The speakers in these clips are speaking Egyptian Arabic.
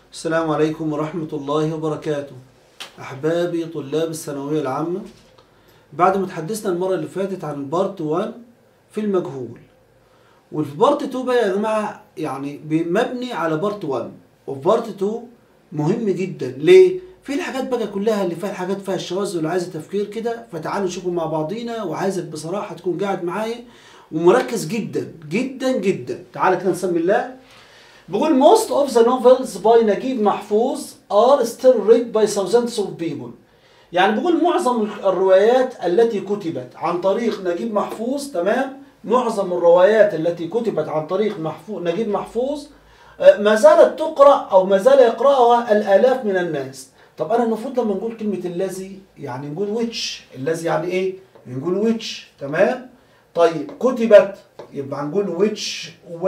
السلام عليكم ورحمة الله وبركاته أحبابي طلاب الثانوية العامة بعد ما تحدثنا المرة اللي فاتت عن البارت 1 في المجهول وفي بارت 2 بقى يا جماعة يعني مبني على بارت 1 وفي بارت 2 مهم جدا ليه؟ في الحاجات بقى كلها اللي فيها الحاجات فيها الشواذ واللي عايزة تفكير كده فتعالوا نشوفوا مع بعضينا وعايزك بصراحة تكون قاعد معايا ومركز جدا جدا جدا تعالى كده نسمي الله بقول most of the novels by نجيب محفوظ are still read by thousands of people يعني بقول معظم الروايات التي كتبت عن طريق نجيب محفوظ تمام معظم الروايات التي كتبت عن طريق محفوظ نجيب محفوظ آه، ما زالت تقرأ أو ما زال يقرأها الآلاف من الناس طب أنا المفروض لما نقول كلمة الذي يعني نقول which الذي يعني إيه؟ نقول which تمام طيب كتبت يبقى نقول which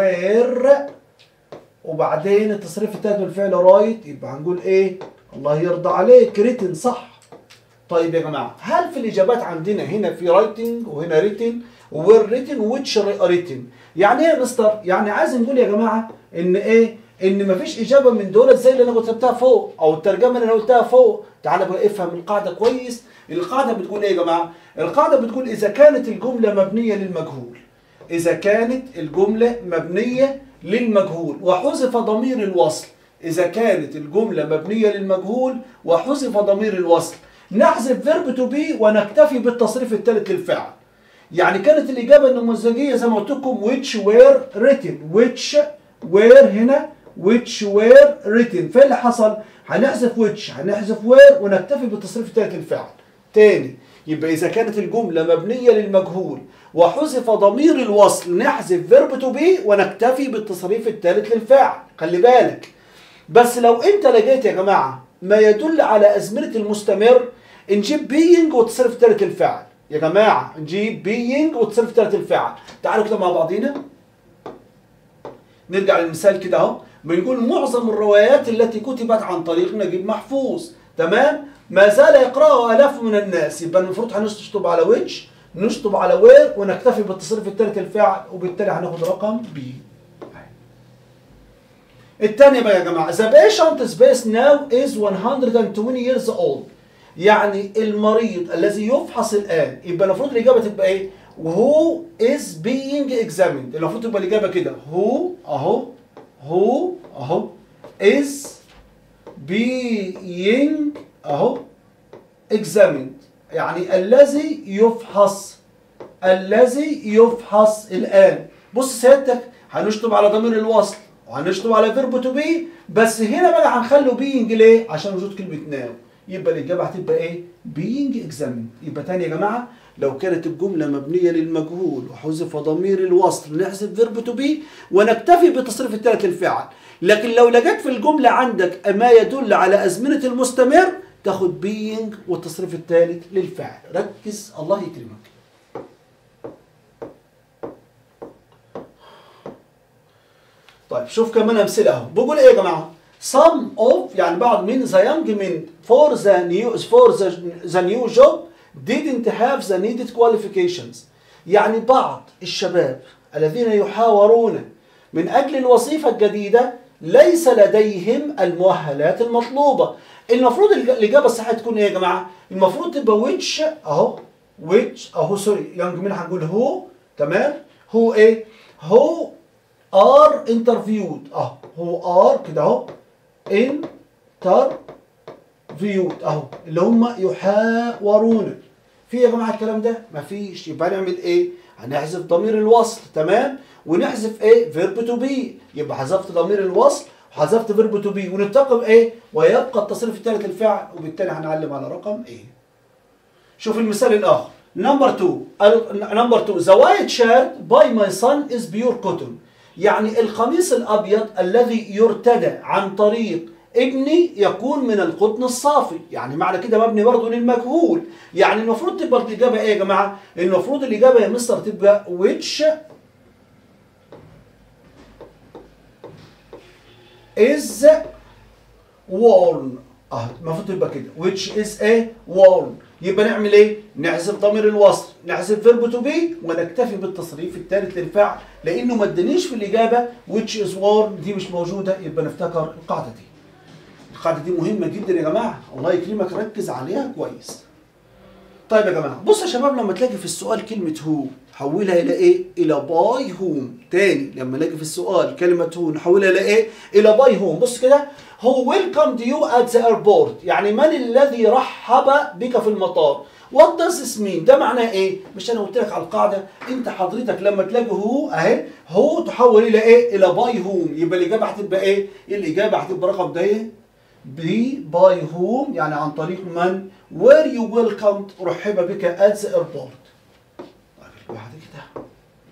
were وبعدين التصريف التالت من الفعل رايت يبقى هنقول ايه الله يرضى عليك ريتن صح طيب يا جماعه هل في الاجابات عندنا هنا في رايتنج وهنا ريتن وير ريتن ويتش ريتن يعني ايه يا مستر يعني عايز نقول يا جماعه ان ايه ان مفيش اجابه من دول زي اللي انا كتبتها فوق او الترجمه اللي انا قلتها فوق تعالى بقى افهم القاعده كويس القاعده بتقول ايه يا جماعه القاعده بتقول اذا كانت الجمله مبنيه للمجهول إذا كانت الجملة مبنية للمجهول وحذف ضمير الوصل إذا كانت الجملة مبنية للمجهول وحذف ضمير الوصل نحذف فيرب تو بي ونكتفي بالتصريف الثالث للفعل يعني كانت الإجابة النموذجية زي ما قلت لكم which were written which were هنا which were written فإيه اللي حصل؟ هنحذف which هنحذف were ونكتفي بالتصريف الثالث للفعل تاني يبقى إذا كانت الجملة مبنية للمجهول وحذف ضمير الوصل نحذف فيرب تو بي ونكتفي بالتصريف الثالث للفاعل خلي بالك بس لو انت لقيت يا جماعة ما يدل على أزمنة المستمر نجيب بينج والتصريف الثالث للفاعل يا جماعة نجيب بينج والتصريف الثالث للفاعل تعالوا كده مع بعضينا نرجع للمثال كده اهو بنقول معظم الروايات التي كتبت عن طريق نجيب محفوظ تمام ما زال يقرأها آلاف من الناس يبقى المفروض هنشطب على ويتش نشطب على وير ونكتفي بالتصريف الثالث الفاعل وبالتالي هناخد رقم بي الثانية بقى يا جماعة the patient space now is 120 years old يعني المريض الذي يفحص الآن يبقى المفروض الإجابة تبقى إيه؟ who is being examined المفروض تبقى الإجابة كده who أهو who أهو is being أهو examined يعني الذي يفحص الذي يفحص الآن بص سيادتك هنشطب على ضمير الوصل وهنشطب على فيرب تو بي بس هنا بقى هنخليه بينج ليه؟ عشان وجود كلمة ناو يبقى الإجابة هتبقى إيه؟ بينج اكزامين يبقى تاني يا جماعة لو كانت الجملة مبنية للمجهول وحذف ضمير الوصل نحذف فيرب تو بي ونكتفي بالتصريف الثالث للفعل لكن لو لقيت في الجملة عندك ما يدل على أزمنة المستمر تاخد being والتصريف الثالث للفعل ركز الله يكرمك طيب شوف كمان امثله اهو بقول ايه يا جماعه some of يعني بعض من the young men for the new for the, the new job didn't have the needed qualifications يعني بعض الشباب الذين يحاورون من اجل الوظيفه الجديده ليس لديهم المؤهلات المطلوبه المفروض الاجابه الصحيحه تكون ايه يا جماعه المفروض تبقى which اهو which اهو سوري يونج مين هنقول هو تمام هو ايه هو ار انترفيود اهو هو ار كده اهو انترفيود اهو اللي هم يحاورون في يا جماعه الكلام ده مفيش يبقى نعمل ايه هنحذف ضمير الوصل تمام ونحذف ايه فيرب تو بي يبقى حذفت ضمير الوصل وحذفت فيرب تو بي وننتقم ايه ويبقى التصريف الثالث الفعل وبالتالي هنعلم على رقم ايه شوف المثال الاخر نمبر 2 نمبر 2 ذا وايت شيرت باي ماي سون از بيور كوتون يعني القميص الابيض الذي يرتدى عن طريق ابني يكون من القطن الصافي يعني معنى كده مبني برضه للمجهول يعني المفروض تبقى الاجابه ايه يا جماعه المفروض الاجابه يا مستر تبقى which is worn اه المفروض تبقى كده which is a worn يبقى نعمل ايه نحذف ضمير الوصل نحذف فيرب تو بي ونكتفي بالتصريف الثالث للفعل لانه ما ادانيش في الاجابه which is worn دي مش موجوده يبقى نفتكر القاعده دي القاعده دي مهمه جدا يا جماعه الله يكرمك ركز عليها كويس طيب يا جماعه بص يا شباب لما تلاقي في السؤال كلمه هو حولها الى ايه الى باي هوم تاني لما نلاقي في السؤال كلمه هو نحولها الى ايه الى باي هوم بص كده هو welcomed you at the airport يعني من الذي رحب بك في المطار What does this mean؟ ده معناه ايه؟ مش انا قلت لك على القاعده انت حضرتك لما تلاقي هو اهي هو تحول الى ايه؟ الى باي هوم يبقى الاجابه هتبقى ايه؟ الاجابه هتبقى رقم ده ايه؟ بي باي هوم يعني عن طريق من؟ where you welcomed رحب بك at the airport. طيب بعد كده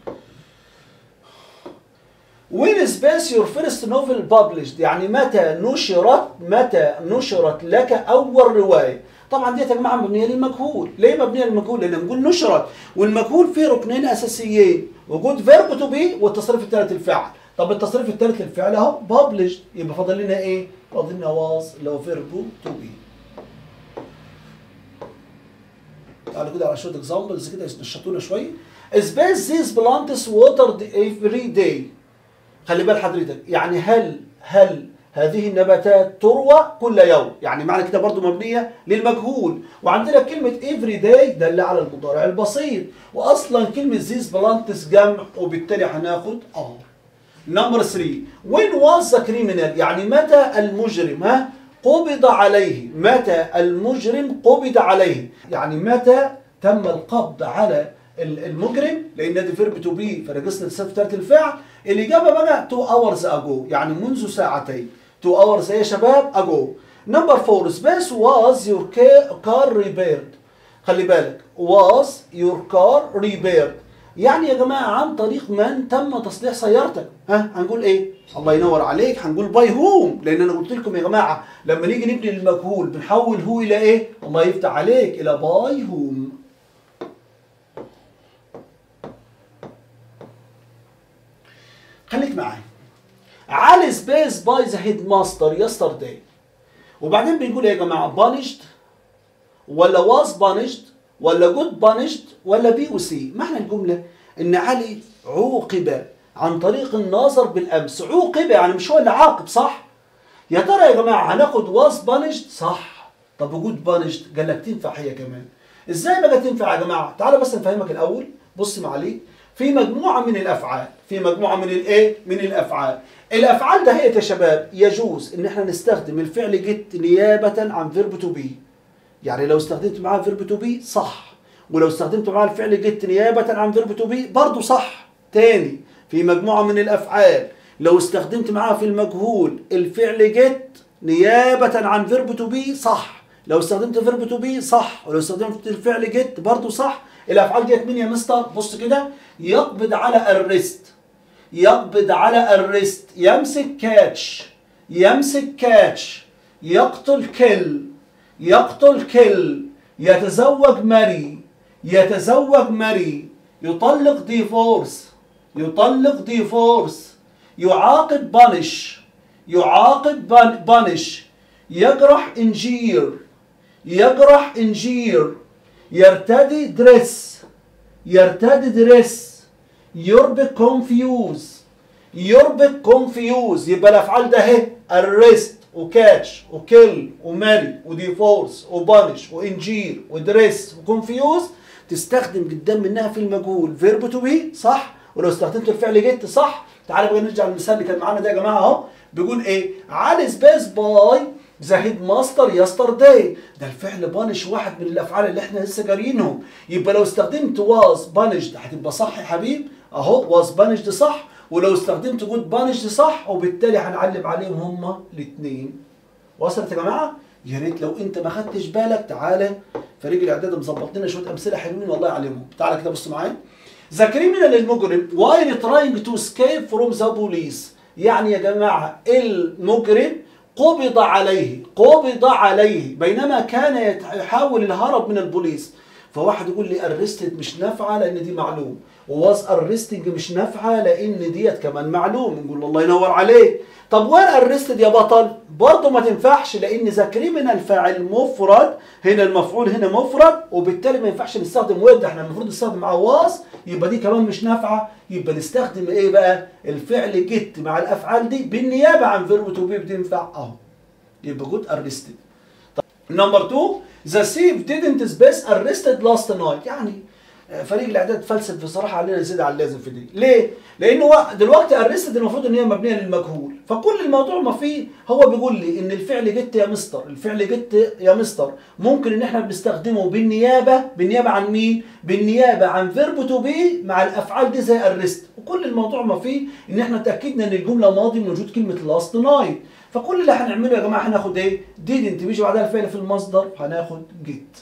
When is best your first novel published يعني متى نشرت متى نشرت لك أول رواية طبعا دي يا جماعة مبنية للمجهول ليه مبنية للمجهول لأن بنقول نشرت والمجهول فيه ركنين أساسيين وجود فيرب تو بي والتصريف الثالث الفعل طب التصريف الثالث للفعل اهو published يبقى فاضل لنا ايه؟ فاضل لنا was اللي هو فيرب تو بي تعالوا كده على شويه اكزامبلز كده ينشطونا شويه space these plants watered every day خلي بال حضرتك يعني هل هل هذه النباتات تروى كل يوم يعني معنى كده برضو مبنية للمجهول وعندنا كلمة every day دل على المضارع البسيط وأصلا كلمة these plants جمع وبالتالي هناخد are نمبر 3 when was the criminal يعني متى المجرم ها قبض عليه متى المجرم قبض عليه يعني متى تم القبض على المجرم لان دي فيرب تو بي فرجسنا الصفه بتاعت الفعل الاجابه بقى 2 hours ago يعني منذ ساعتين 2 hours ايه يا شباب ago نمبر 4 space was your car repaired خلي بالك was your car repaired يعني يا جماعه عن طريق من تم تصليح سيارتك ها هنقول ايه الله ينور عليك هنقول باي هوم لان انا قلت لكم يا جماعه لما نيجي نبني المجهول بنحول هو الى ايه الله يفتح عليك الى باي هوم خليك معايا علي سبيس باي ذا هيد ماستر يسترداي وبعدين بيقول يا جماعه بانشد ولا واز بانشد ولا جود بانشد ولا بي وسي معنى الجمله ان علي عوقب عن طريق النظر بالامس عوقب يعني مش هو اللي عاقب صح يا ترى يا جماعه هناخد واز بانشد صح طب وجود بانشد قال لك تنفع هي كمان ازاي بقى تنفع يا جماعه تعالى بس نفهمك الاول بص معلي في مجموعه من الافعال في مجموعه من الايه من الافعال الافعال ده هي يا شباب يجوز ان احنا نستخدم الفعل جيت نيابه عن فيرب تو بي يعني لو استخدمت معاه فيرب تو بي صح ولو استخدمت معاه الفعل جيت نيابه عن فيرب تو بي برضه صح تاني في مجموعه من الافعال لو استخدمت معاه في المجهول الفعل جيت نيابه عن فيرب تو بي صح لو استخدمت فيرب تو بي صح ولو استخدمت الفعل جيت برضه صح الافعال ديت مين يا مستر بص كده يقبض على الريست يقبض على الريست يمسك كاتش يمسك كاتش يقتل كل يقتل كل يتزوج ماري يتزوج ماري يطلق ديفورس يطلق ديفورس يعاقب بانش يعاقب بانش يجرح انجير يجرح انجير يرتدي دريس يرتدي دريس يربك كونفيوز يربك كونفيوز يبقى الافعال ده اهي الريست وكاتش وكل وماري وديفورس وبانش وانجير ودريس وكونفيوز تستخدم جدا منها في المجهول فيرب تو بي صح ولو استخدمت الفعل جيت صح تعالى بقى نرجع للمثال اللي كان معانا ده يا جماعه اهو بيقول ايه علي سبيس باي ذا هيد ماستر يسترداي ده الفعل بانش واحد من الافعال اللي احنا لسه جارينهم يبقى لو استخدمت واز بانشد هتبقى صح يا حبيب اهو واز بانشد صح ولو استخدمت جود بانشد صح وبالتالي هنعلم عليهم هما الاثنين وصلت يا جماعه يا ريت لو انت ما خدتش بالك تعالى فريق الاعداد مظبط لنا شويه امثله حلوين والله يعلمهم تعالى كده بص معايا ذا كريمنال المجرم وايل تراينج تو اسكيب فروم ذا بوليس يعني يا جماعه المجرم قبض عليه قبض عليه بينما كان يحاول الهرب من البوليس فواحد يقول لي ارستد مش نافعه لان دي معلوم وواز ارستنج مش نافعه لان ديت كمان معلوم نقول الله ينور عليك طب وين ارستد يا بطل برضه ما تنفعش لان ذا كريمنال فاعل مفرد هنا المفعول هنا مفرد وبالتالي ما ينفعش نستخدم ويد احنا المفروض نستخدم مع واز يبقى دي كمان مش نافعه يبقى نستخدم ايه بقى الفعل جيت مع الافعال دي بالنيابه عن فيرب تو بي بتنفع اهو يبقى جود arrested نمبر 2 ذا سيف didn't space arrested last night يعني فريق الاعداد فلسف بصراحه علينا زياده عن اللازم في دي ليه لان هو دلوقتي ارستد المفروض ان هي مبنيه للمجهول فكل الموضوع ما فيه هو بيقول لي ان الفعل جت يا مستر الفعل جت يا مستر ممكن ان احنا بنستخدمه بالنيابه بالنيابه عن مين بالنيابه عن فيرب تو بي مع الافعال دي زي ارست وكل الموضوع ما فيه ان احنا اتاكدنا ان الجمله ماضي من وجود كلمه لاست نايت فكل اللي هنعمله يا جماعه هناخد ايه didn't بيجي بعدها الفعل في المصدر هناخد get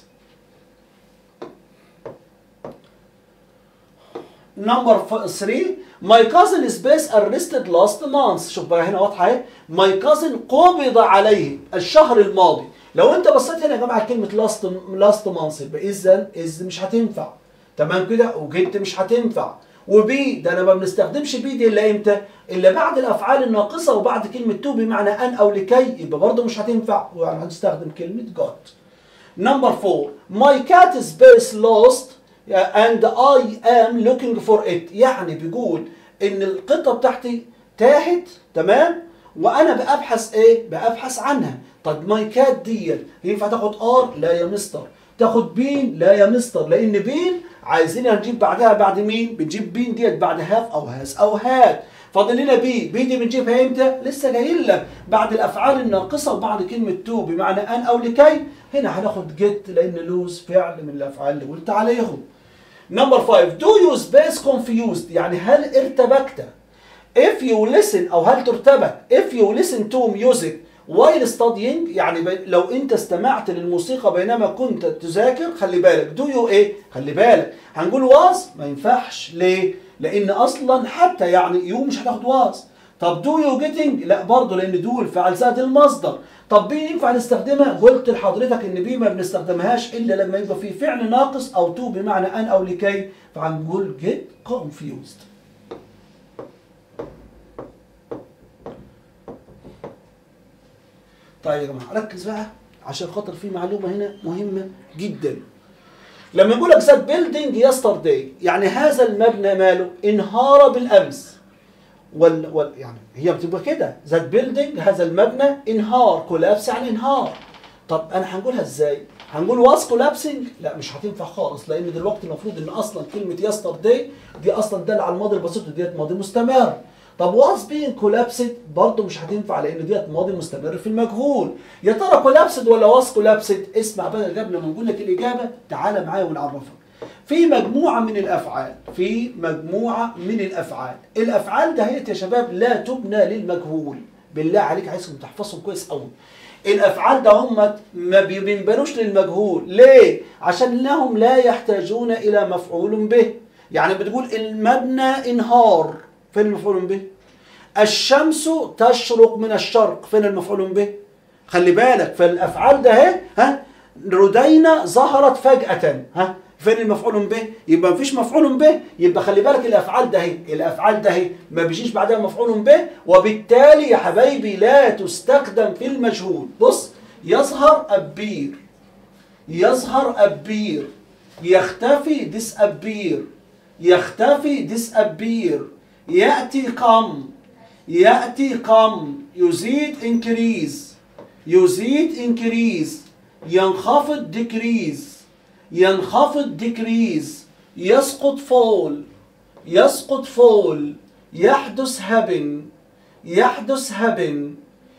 نمبر 3 ماي كازن سبيس arrested لاست مانث شوف بقى هنا واضحه اهي ماي كازن قبض عليه الشهر الماضي لو انت بصيت هنا يا جماعه كلمه لاست لاست مانث يبقى اذا از مش هتنفع تمام كده وجنت مش هتنفع وبي ده انا ما بنستخدمش بي دي الا امتى؟ الا بعد الافعال الناقصه وبعد كلمه تو بمعنى ان او لكي يبقى برضه مش هتنفع يعني هنستخدم كلمه جوت. نمبر 4 ماي كات سبيس لوست and I am looking for it يعني بيقول ان القطه بتاعتي تاهت تمام وانا بابحث ايه بابحث عنها طب ماي كات ديت ينفع تاخد ار لا يا مستر تاخد بين لا يا مستر لان بين عايزين نجيب بعدها بعد مين بنجيب بين ديت بعد هاف او هاز او هات فاضل لنا بي بي دي بنجيبها امتى لسه جايين لك بعد الافعال الناقصه وبعد كلمه تو بمعنى ان او لكي هنا هناخد جيت لان لوز فعل من الافعال اللي قلت عليهم نمبر 5 do you space confused يعني هل ارتبكت if you listen او هل ترتبك if you listen to music while studying يعني لو انت استمعت للموسيقى بينما كنت تذاكر خلي بالك do you ايه خلي بالك هنقول was ما ينفعش ليه لان اصلا حتى يعني يو مش هتاخد was طب do you getting لا برضه لان do الفعل زائد المصدر طب بي ينفع نستخدمها قلت لحضرتك ان بي ما بنستخدمهاش الا لما يبقى في فعل ناقص او تو بمعنى ان او لكي فهنقول get confused طيب يا جماعه ركز بقى عشان خاطر في معلومه هنا مهمه جدا لما يقول لك ذات بيلدينج يسترداي يعني هذا المبنى ماله انهار بالامس وال, وال يعني هي بتبقى كده ذات بيلدينج هذا المبنى انهار كولابس يعني انهار طب انا هنقولها ازاي هنقول واز كولابسنج لا مش هتنفع خالص لان دلوقتي المفروض ان اصلا كلمه يسترداي دي اصلا دل على الماضي البسيط وديت ماضي مستمر طب واز بين كولابسد برضه مش هتنفع لان ديت ماضي مستمر في المجهول يا ترى كولابسد ولا واز كولابسد اسمع بقى قبل ما نقول لك الاجابه تعالى معايا ونعرفك في مجموعة من الأفعال في مجموعة من الأفعال الأفعال دهيت يا شباب لا تبنى للمجهول بالله عليك عايزكم تحفظهم كويس قوي الأفعال ده هم ما بينبنوش للمجهول ليه؟ عشان انهم لا يحتاجون إلى مفعول به يعني بتقول المبنى انهار فين المفعول به؟ الشمس تشرق من الشرق فين المفعول به؟ خلي بالك فالأفعال ده اهي ها ردينا ظهرت فجأة ها فين المفعول به؟ يبقى مفيش مفعول به، يبقى خلي بالك الافعال ده اهي، الافعال ده اهي ما بيجيش بعدها مفعول به، وبالتالي يا حبايبي لا تستخدم في المجهول، بص يظهر أبير يظهر أبير يختفي ديس أبير يختفي ديس أبير يأتي قم يأتي قم يزيد انكريز يزيد انكريز ينخفض ديكريز ينخفض ديكريز يسقط فول يسقط فول يحدث هبن يحدث هبن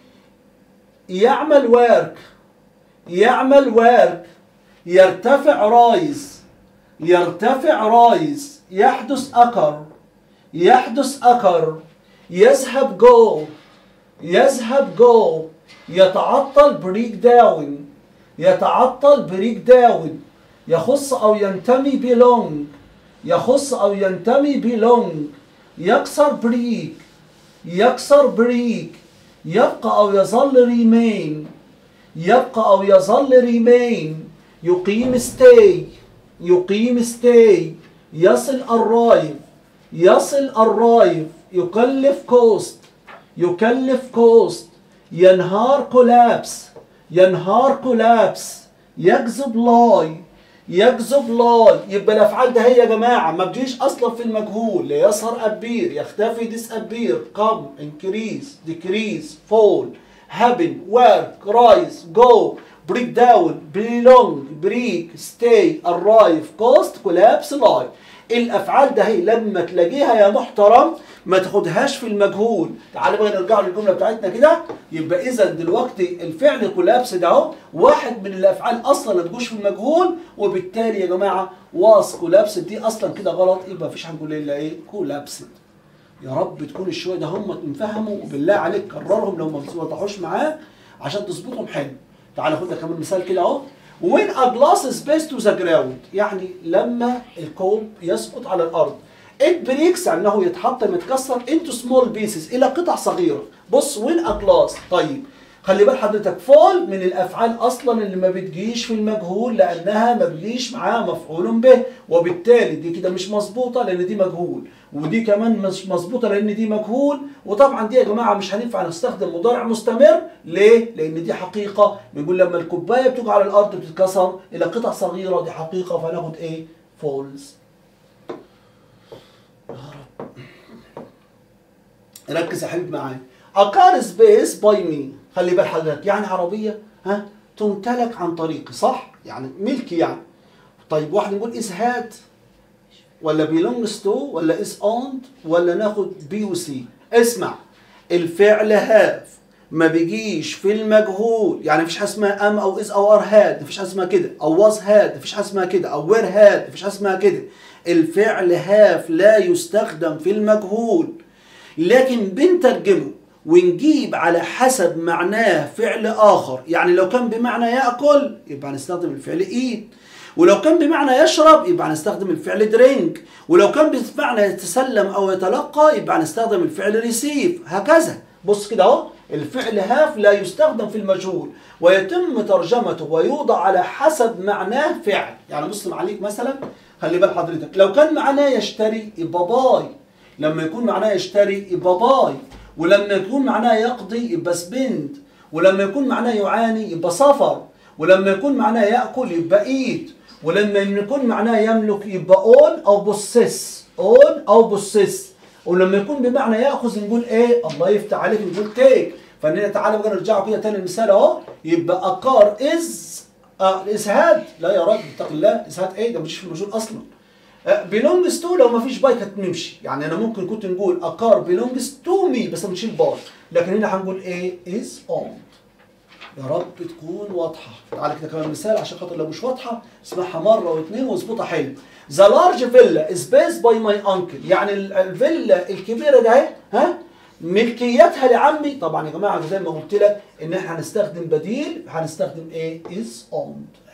يعمل ورك يعمل ورك يرتفع رايز يرتفع رايز يحدث أكر يحدث أكر يذهب جو يذهب جو يتعطل بريك داون يتعطل بريك داون يخص أو ينتمي بلونج يخص أو ينتمي بلونج يكسر بريك يكسر بريك يبقى أو يظل ريمين يبقى أو يظل ريمين يقيم stay يقيم stay يصل الرايف يصل الرايف يكلف كوست يكلف كوست ينهار كولابس ينهار كولابس يكذب لاي يكذب لاي يبقى الافعال ده هي يا جماعه ما بتجيش اصلا في المجهول يسهر ابير يختفي ديس ابير قم انكريز ديكريز فول happen work rise go break down belong break stay arrive cost collapse lie الافعال ده هي لما تلاقيها يا محترم ما تاخدهاش في المجهول تعال بقى نرجع للجمله بتاعتنا كده يبقى اذا دلوقتي الفعل كولابس ده اهو واحد من الافعال اصلا ما تجوش في المجهول وبالتالي يا جماعه واس كولابس دي اصلا كده غلط يبقى مفيش هنقول الا ايه كولابس يا رب تكون الشويه ده هم نفهموا وبالله عليك كررهم لو ما وضحوش معاه عشان تظبطهم حلو تعال خد لك كمان مثال كده اهو when a glass is placed to the ground يعني لما الكوب يسقط على الارض it breaks انه يتحط يتكسر into small pieces الى قطع صغيره بص when a glass طيب خلي بال حضرتك فول من الافعال اصلا اللي ما بتجيش في المجهول لانها ما بيجيش معاها مفعول به وبالتالي دي كده مش مظبوطه لان دي مجهول ودي كمان مش مظبوطه لان دي مجهول وطبعا دي يا جماعه مش هينفع نستخدم مضارع مستمر ليه؟ لان دي حقيقه بنقول لما الكوبايه بتقع على الارض بتتكسر الى قطع صغيره دي حقيقه فناخد ايه؟ فولز ركز يا حبيبي معايا A car is based by me خلي بال حضرتك يعني عربية ها تمتلك عن طريقي صح؟ يعني ملكي يعني طيب واحد نقول is had ولا belongs to ولا is owned ولا ناخد بي وسي اسمع الفعل have ما بيجيش في المجهول يعني مفيش حاجه اسمها ام او از او ار هاد مفيش حاجه اسمها كده او واز هاد مفيش حاجه اسمها كده او وير هاد مفيش حاجه اسمها كده الفعل هاف لا يستخدم في المجهول لكن بنترجمه ونجيب على حسب معناه فعل آخر يعني لو كان بمعنى يأكل يبقى هنستخدم الفعل eat ولو كان بمعنى يشرب يبقى هنستخدم الفعل drink ولو كان بمعنى يتسلم أو يتلقى يبقى هنستخدم الفعل receive هكذا بص كده اهو الفعل هاف لا يستخدم في المجهول ويتم ترجمته ويوضع على حسب معناه فعل يعني بص معليك مثلا خلي بال حضرتك لو كان معناه يشتري يبقى باي لما يكون معناه يشتري يبقى باي ولما يكون معناه يقضي يبقى سبند ولما يكون معناه يعاني يبقى سفر ولما يكون معناه ياكل يبقى ايت ولما يكون معناه يملك يبقى اون او بوسيس اون او بوسيس ولما يكون بمعنى ياخذ نقول ايه الله يفتح عليك نقول تيك فاننا تعالى بقى نرجعوا كده تاني المثال اهو يبقى اقار از آه اسهاد لا يا راجل اتق الله اسهاد ايه ده مش في المجهول اصلا بيلونجز تو لو ما فيش باي كانت نمشي يعني انا ممكن كنت نقول a car belongs to me بس بنشيل باي لكن هنا هنقول ايه is owned يا رب تكون واضحه تعالى كده كمان مثال عشان خاطر لو مش واضحه اسمعها مره واثنين واظبطها حلو The large villa is based by my uncle يعني الفيلا الكبيره ده اهي ها ملكيتها لعمي طبعا يا جماعه زي ما قلت لك ان احنا هنستخدم بديل هنستخدم ايه is owned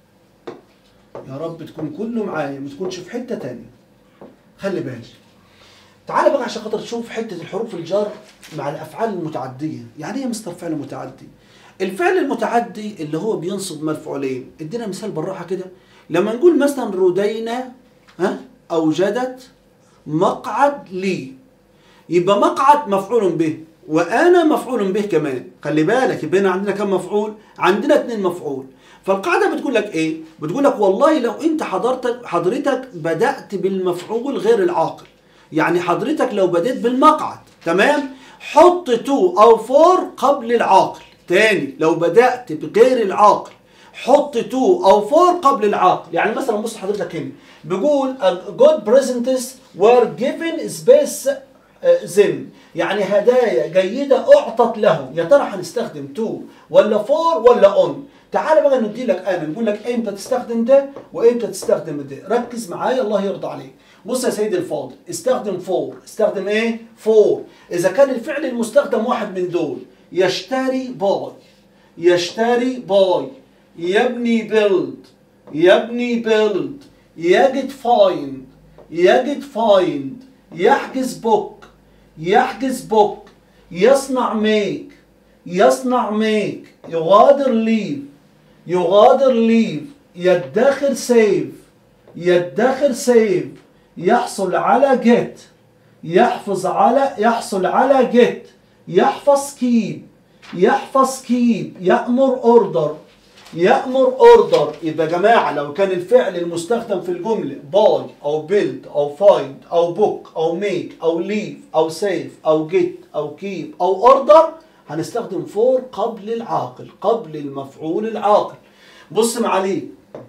يا رب تكون كله معايا ما تكونش في حته تانية خلي بالك تعالى بقى عشان خاطر تشوف حته الحروف الجر مع الافعال المتعديه يعني ايه مستر فعل متعدي الفعل المتعدي اللي هو بينصب مفعولين ادينا مثال بالراحه كده لما نقول مثلا ردينا ها اوجدت مقعد لي يبقى مقعد مفعول به وانا مفعول به كمان خلي بالك يبقى هنا عندنا كم مفعول عندنا اتنين مفعول فالقاعده بتقول لك ايه بتقول لك والله لو انت حضرتك حضرتك بدات بالمفعول غير العاقل يعني حضرتك لو بديت بالمقعد تمام حط تو او فور قبل العاقل تاني لو بدات بغير العاقل حط تو او فور قبل العاقل يعني مثلا بص حضرتك هنا بيقول good presents were given space them يعني هدايا جيدة أعطت له يا ترى هنستخدم تو ولا فور ولا اون تعال بقى ندي لك انا نقول لك امتى تستخدم ده وامتى تستخدم ده ركز معايا الله يرضى عليك بص يا سيدي الفاضل استخدم فور استخدم ايه فور اذا كان الفعل المستخدم واحد من دول يشتري باي يشتري باي يبني بيلد يبني بيلد يجد فايند يجد فايند يحجز بوك يحجز بوك يصنع ميك يصنع ميك يغادر ليف يغادر ليف يدخر سيف يدخر سيف يحصل على جيت يحفظ على يحصل على جيت يحفظ كيب يحفظ كيب يأمر اوردر يأمر اوردر يبقى يا جماعة لو كان الفعل المستخدم في الجملة باي او بيلد او فايند او بوك او ميك او ليف او سيف او جيت او كيب او اوردر هنستخدم فور قبل العاقل قبل المفعول العاقل بص معالي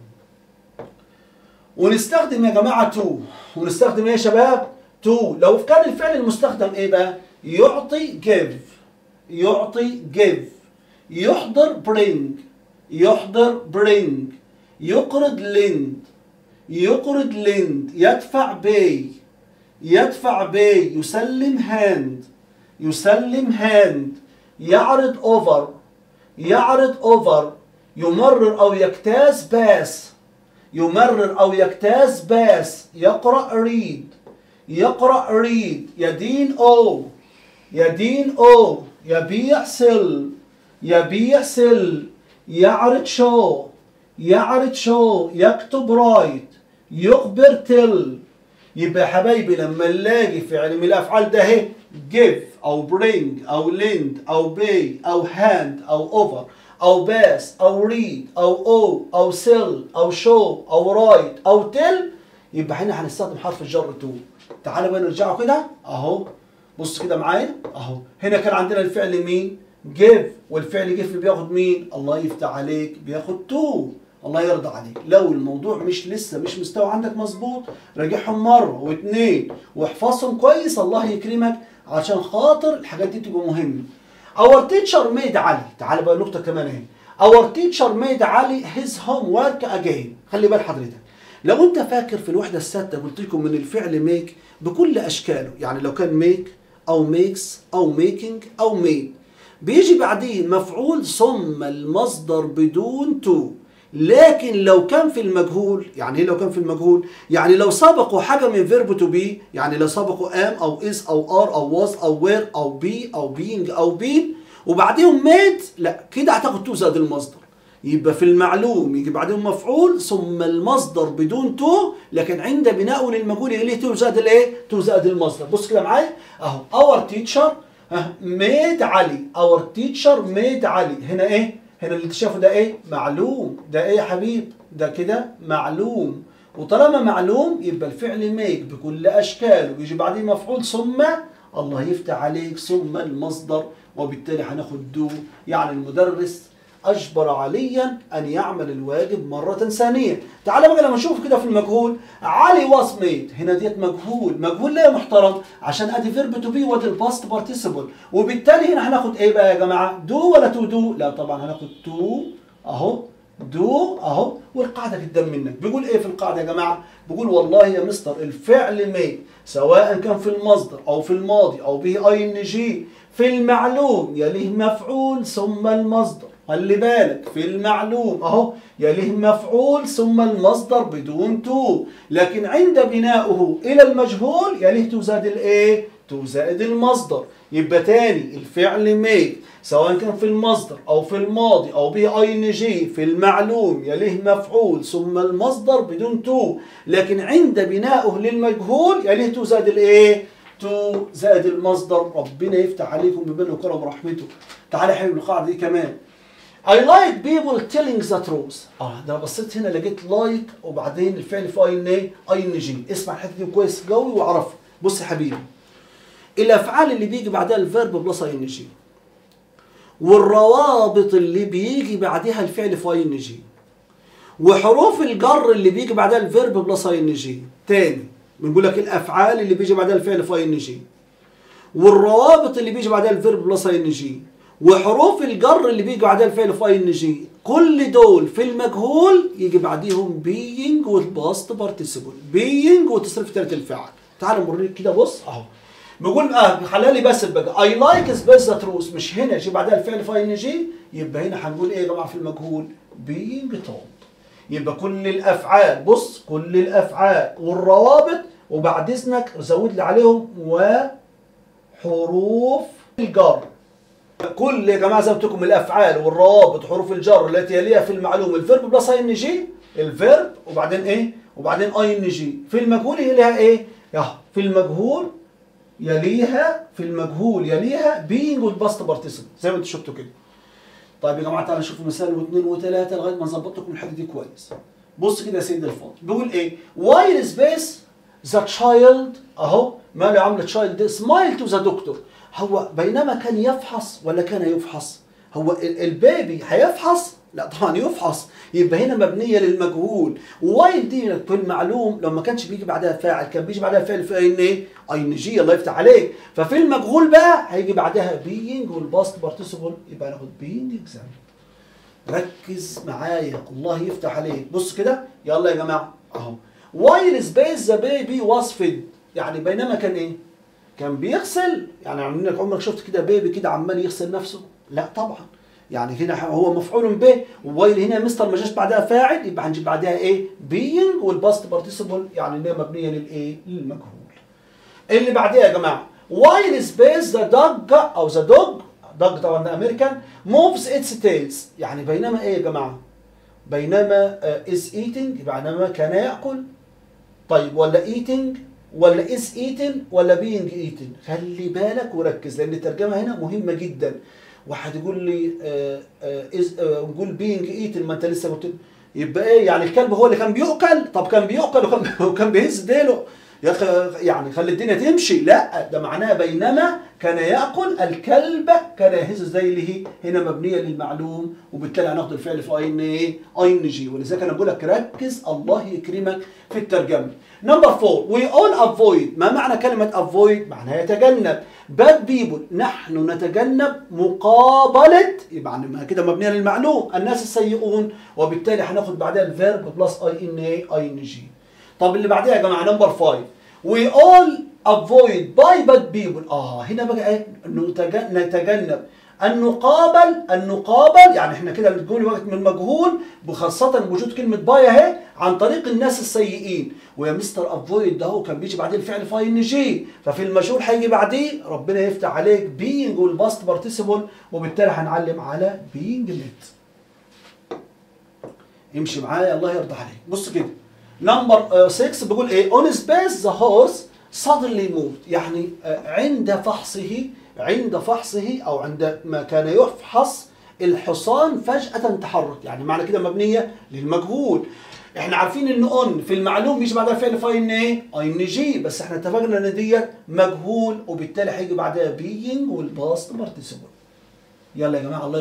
ونستخدم يا جماعة تو ونستخدم ايه يا شباب تو لو كان الفعل المستخدم ايه بقى يعطي give يعطي give يحضر bring يحضر bring يقرض lend يقرض lend يدفع pay يدفع pay يسلم hand يسلم hand يعرض over يعرض over يمرر أو يجتاز باس يمرر أو يجتاز باس يقرأ read يقرأ read يدين أو يدين أو يبيع سل يبيع سل يعرض شو يعرض شو يكتب رايت يخبر تل يبقى يا حبايبي لما نلاقي فعل من الافعال ده اهي give او bring او lend او pay او hand او over او pass او read او owe او sell او show او write او tell يبقى هنا هنستخدم حرف الجر تو تعالوا بقى نرجعوا كده اهو بص كده معايا اهو هنا كان عندنا الفعل مين give والفعل give بياخد مين الله يفتح عليك بياخد تو الله يرضى عليك لو الموضوع مش لسه مش مستوى عندك مظبوط راجعهم مره واثنين واحفظهم كويس الله يكرمك عشان خاطر الحاجات دي تبقى مهمه Our teacher made علي تعال بقى نقطه كمان اهي Our teacher made علي his homework again خلي بال حضرتك لو انت فاكر في الوحده السادسه قلت لكم من الفعل ميك بكل اشكاله يعني لو كان ميك او ميكس او ميكينج او ميد بيجي بعديه مفعول ثم المصدر بدون تو لكن لو كان في المجهول يعني ايه لو كان في المجهول يعني لو سبقوا حاجه من فيرب تو بي يعني لو سبقوا ام او از او ار او واز او وير او بي او بينج او بين وبعديهم ميد لا كده هتاخد تو زائد المصدر يبقى في المعلوم يجي بعدهم مفعول ثم المصدر بدون تو لكن عند بناء للمجهول يليه تو زائد الايه؟ تو زائد المصدر بص كده معايا اهو اور تيتشر ميد علي اور تيتشر ميد علي هنا ايه؟ هنا اللي انت شايفه ده ايه؟ معلوم ده ايه يا حبيب؟ ده كده معلوم وطالما معلوم يبقى الفعل ميك بكل اشكاله يجي بعديه مفعول ثم الله يفتح عليك ثم المصدر وبالتالي هناخد دو يعني المدرس أجبر عليا أن يعمل الواجب مرة ثانية تعال بقى لما نشوف كده في المجهول علي واز ميد هنا ديت مجهول مجهول ليه يا محترم عشان ادي فيرب تو بي وادي الباست بارتيسيبل وبالتالي هنا هناخد ايه بقى يا جماعه دو ولا تو دو لا طبعا هناخد تو اهو دو اهو والقاعده قدام منك بيقول ايه في القاعده يا جماعه بيقول والله يا مستر الفعل ميد سواء كان في المصدر او في الماضي او به اي ان جي في المعلوم يليه مفعول ثم المصدر خلي بالك في المعلوم اهو يليه مفعول ثم المصدر بدون تو لكن عند بنائه الى المجهول يليه تو زائد الايه تو زائد المصدر يبقى تاني الفعل ميك سواء كان في المصدر او في الماضي او به اي ان جي في المعلوم يليه مفعول ثم المصدر بدون تو لكن عند بنائه للمجهول يليه تو زائد الايه تو زائد المصدر ربنا يفتح عليكم بمنه وكرم ورحمته تعالى يا حبيبي القاعده دي كمان I like people telling the truth. اه ده انا بصيت هنا لقيت لايك وبعدين الفعل في اي ان ايه؟ اي ان جي. اسمع الحته دي كويس قوي واعرفها. بص يا حبيبي. الافعال اللي بيجي بعدها الفيرب بلس اي ان جي. والروابط اللي بيجي بعدها الفعل في اي ان جي. وحروف الجر اللي بيجي بعدها الفيرب بلس اي ان جي. تاني بنقول لك الافعال اللي بيجي بعدها الفعل في اي ان جي. والروابط اللي بيجي بعدها الفيرب بلس اي ان جي. وحروف الجر اللي بيجي بعدها الفعل في اي ان جي كل دول في المجهول يجي بعديهم بينج والباست بارتيسيبل بينج وتصريف ثالث الفعل تعال نوريك كده بص اهو بيقول اه خلالي بس بقى اي لايك سبيس ذا تروث مش هنا يجي بعدها الفعل في اي ان جي يبقى هنا هنقول ايه يا جماعه في المجهول بينج تولد يبقى كل الافعال بص كل الافعال والروابط وبعد اذنك زود لي عليهم وحروف الجر كل يا جماعه زي ما قلت لكم الافعال والروابط حروف الجر التي يليها في المعلوم الفيرب بلس اي ان جي الفيرب وبعدين ايه وبعدين اي ان جي في المجهول يليها ايه يا في المجهول يليها في المجهول يليها بينج والباست بارتيسيبل زي ما انتم شفتوا كده طيب يا جماعه تعالوا نشوف مثال واثنين وثلاثه لغايه ما نظبط لكم الحاجه دي كويس بص كده يا سيدي الفاضل بيقول ايه وايل سبيس ذا تشايلد اهو ماله عامله تشايلد سمايل تو ذا دكتور هو بينما كان يفحص ولا كان يفحص هو ال- البيبي هيفحص لا طبعا يفحص يبقى هنا مبنيه للمجهول وايل دي في المعلوم لو ما كانش بيجي بعدها فاعل كان بيجي بعدها فعل في ان ايه ان جي الله يفتح عليك ففي المجهول بقى هيجي بعدها بينج والباست بارتيسيبل يبقى ناخد بينج اكزامبل ركز معايا الله يفتح عليك بص كده يلا يا جماعه اهو وايل سبيس ذا بيبي واز فيد يعني بينما كان ايه كان بيغسل يعني عاملين لك عمرك شفت كده بيبي كده عمال يغسل نفسه لا طبعا يعني هنا هو مفعول به ووايل هنا مستر ما جاش بعدها فاعل يبقى هنجيب بعدها ايه بينج والباست بارتيسيبل يعني اللي هي مبنيه للايه للمجهول اللي بعديها يا جماعه وايل سبيس ذا دوج او ذا دوج دوج طبعا ده امريكان موفز اتس تيلز يعني بينما ايه يا جماعه بينما از ايتنج بينما كان ياكل طيب ولا ايتنج ولا از ايتن ولا بينج ايتن خلي بالك وركز لان الترجمه هنا مهمه جدا واحد يقول لي آه آه از آه نقول بينج ايتن ما انت لسه قلت يبقى ايه يعني الكلب هو اللي كان بيؤكل طب كان بيؤكل وكان, وكان بيهز ديله يا اخي يعني خلي الدنيا تمشي لا ده معناه بينما كان ياكل الكلب كان يهز ذيله هنا مبنيه للمعلوم وبالتالي هناخد الفعل في اين ايه اين جي ولذلك انا بقول لك ركز الله يكرمك في الترجمه نمبر 4 وي اول افويد ما معنى كلمه افويد معناها يتجنب باد بيبل نحن نتجنب مقابله يبقى ما كده مبنيه للمعلوم الناس السيئون وبالتالي هناخد بعدها الفيرب بلس اي ان اي اي ان جي طب اللي بعديها يا جماعه نمبر 5 we all avoid by bad people اه هنا بقى ايه نتج- نتجنب ان نقابل ان نقابل يعني احنا كده بنقول وقت من مجهول وخاصة بوجود كلمة باي اهي عن طريق الناس السيئين ويا مستر افويد ده هو كان بيجي بعديه الفعل في ان جي ففي المجهول هيجي بعديه ربنا يفتح عليك بينج والباست بارتيسيبل وبالتالي هنعلم على بينج ليت يمشي معايا الله يرضى عليك بص كده نمبر 6 بيقول ايه اون سبيس ذا هورس suddenly moved يعني آه، عند فحصه عند فحصه او عندما كان يفحص الحصان فجأة تحرك يعني معنى كده مبنية للمجهول احنا عارفين ان اون في المعلوم بيجي بعدها فعل فاين ايه ان جي بس احنا اتفقنا ان ديت مجهول وبالتالي هيجي بعدها بينج والباست بارتيسيبل يلا يا جماعه الله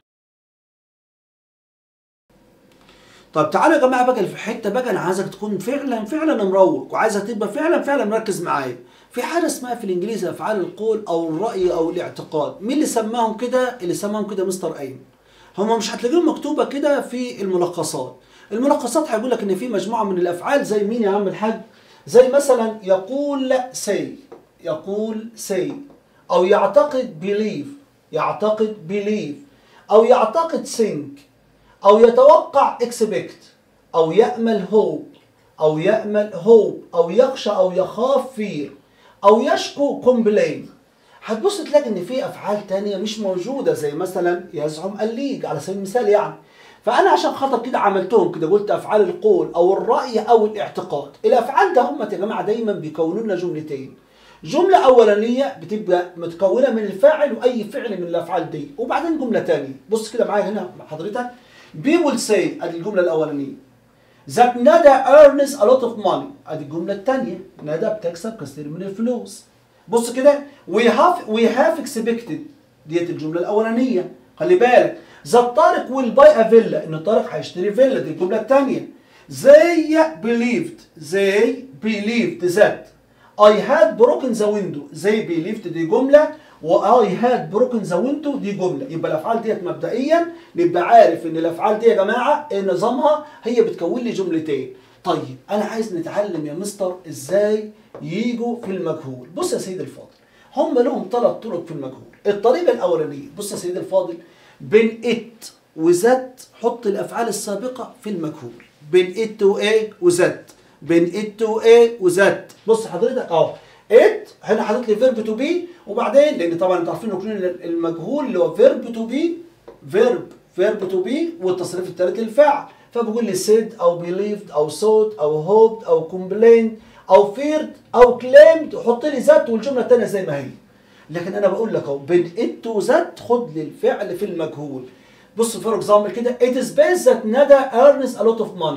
طب تعالوا يا جماعه بقى في حته بقى انا عايزك تكون فعلا فعلا مروق وعايزك تبقى فعلا فعلا مركز معايا في حاجه اسمها في الانجليزي افعال القول او الراي او الاعتقاد مين اللي سماهم كده اللي سماهم كده مستر ايمن هم مش هتلاقيهم مكتوبه كده في الملخصات الملخصات هيقول لك ان في مجموعه من الافعال زي مين يا عم الحاج زي مثلا يقول سي يقول سي او يعتقد بيليف يعتقد بيليف او يعتقد think أو يتوقع expect أو يأمل hope أو يأمل hope أو يخشى أو يخاف fear أو يشكو complain هتبص تلاقي إن في أفعال تانية مش موجودة زي مثلا يزعم الليج على سبيل المثال يعني فأنا عشان خاطر كده عملتهم كده قلت أفعال القول أو الرأي أو الاعتقاد الأفعال ده هم يا جماعة دايما بيكونوا لنا جملتين جملة أولانية بتبقى متكونة من الفاعل وأي فعل من الأفعال دي وبعدين جملة تانية بص كده معايا هنا مع حضرتك People say ادي الجملة الأولانية that Nada earns a lot of money ادي الجملة الثانية ندى بتكسب كثير من الفلوس بص كده we have we have expected ديت الجملة الأولانية خلي بالك that طارق will buy a villa إن طارق هيشتري فيلا دي الجملة الثانية they believed they believed that I had broken the window they believed دي جملة و I had broken the window دي جملة يبقى الأفعال ديت مبدئيا نبقى عارف إن الأفعال دي يا جماعة إيه نظامها هي بتكون لي جملتين طيب أنا عايز نتعلم يا مستر إزاي يجوا في المجهول بص يا سيدي الفاضل هم لهم ثلاث طرق في المجهول الطريقة الأولانية بص يا سيدي الفاضل بين إت وذات حط الأفعال السابقة في المجهول بين إت وإيه وذات بين إت وإيه وذات بص حضرتك أهو إت هنا حاطط لي فيرب تو بي وبعدين لأن طبعا أنتوا عارفين ركنين المجهول اللي هو فيرب تو بي فيرب فيرب تو بي والتصريف الثالث للفعل فبقول لي said او believed او thought او hoped او complained او feared او claimed وحط لي ذات والجمله الثانيه زي ما هي لكن انا بقول لك اهو بين it وذات خد لي الفعل في المجهول بص فور اكزامبل كده it is best that Nada earns a lot of money